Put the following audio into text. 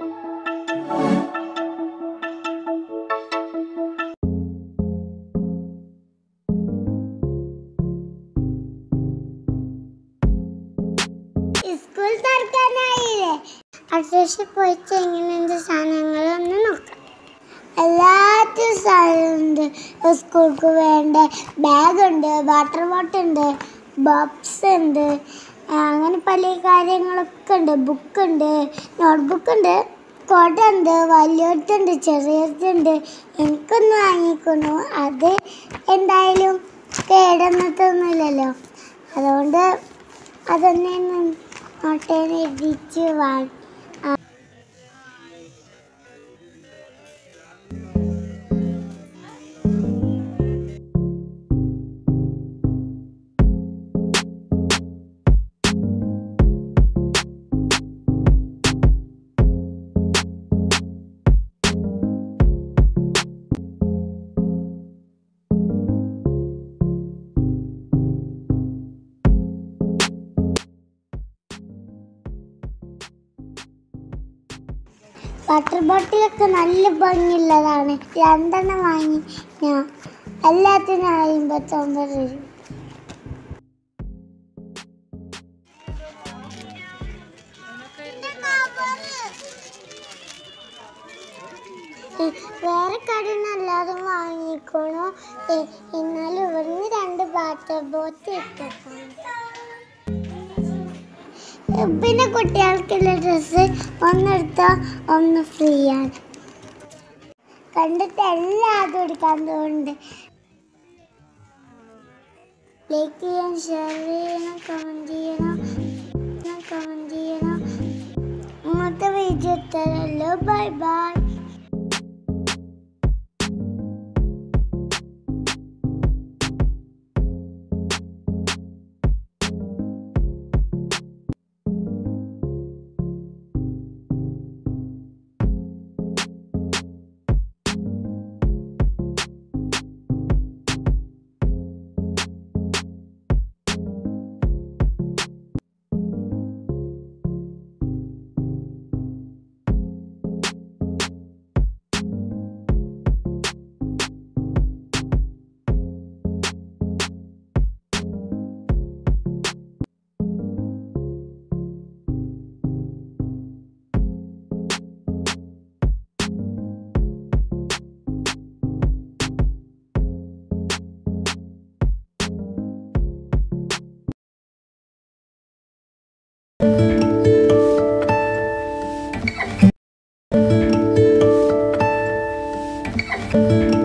school തുറക്കാനായില്ലേ അഡ്രസ്സിൽ പോയിട്ട് എങ്ങനെയുണ്ട് സാധനങ്ങളൊന്ന് നോക്കാം എല്ലാറ്റും സാധനമുണ്ട് സ്കൂൾക്ക് വേണ്ട ബാഗുണ്ട് വാട്ടർ ബോട്ടിൽ ഉണ്ട് ബോക്സ് ഉണ്ട് ആ, അങ്ങനെ പല കാര്യങ്ങളൊക്കെ ഉണ്ട് ബുക്കുണ്ട് നോട്ട്ബുക്ക് ഉണ്ട് കോട്ട ഉണ്ട് വലിയടുത്തുണ്ട് ചെറിയടുത്തുണ്ട് എനിക്കൊന്ന് വാങ്ങിക്കുന്നു അത് എന്തായാലും കേടന്നിട്ടൊന്നുമില്ലല്ലോ അതുകൊണ്ട് അതൊന്നെ നോട്ടേന്ന് എഴുതിച്ച് വാങ്ങി വാട്ടർ ബോട്ടിലൊക്കെ നല്ല ഭംഗിയുള്ളതാണ് രണ്ടെണ്ണം വാങ്ങി ഞാൻ എല്ലാത്തിനും അമ്പത്തൊമ്പത് രൂപ ഏ, വേറെ കടയിൽ നിന്ന് അല്ലാതെ വാങ്ങിക്കണോ ഏ, എന്നാലും ഇവിടുന്ന് രണ്ട് വാട്ടർ ബോട്ടിൽ ഇട്ടേക്കണം പിന്നെ കുട്ടികൾക്കുള്ള ഡ്രസ്സ് ഒന്നെടുത്താൽ ഒന്ന് ഫ്രീ ആണ് കണ്ടിട്ട് എല്ലാതും എടുക്കാൻ തോന്നുന്നുണ്ട് ലൈക്ക് ചെയ്യണം ഷെയർ ചെയ്യണം കമൻറ്റ് ചെയ്യണം കമൻറ്റ് ചെയ്യണം ഇന്നത്തെ വീഡിയോ ഇത്രയല്ലോ ബൈ ബൈ thank you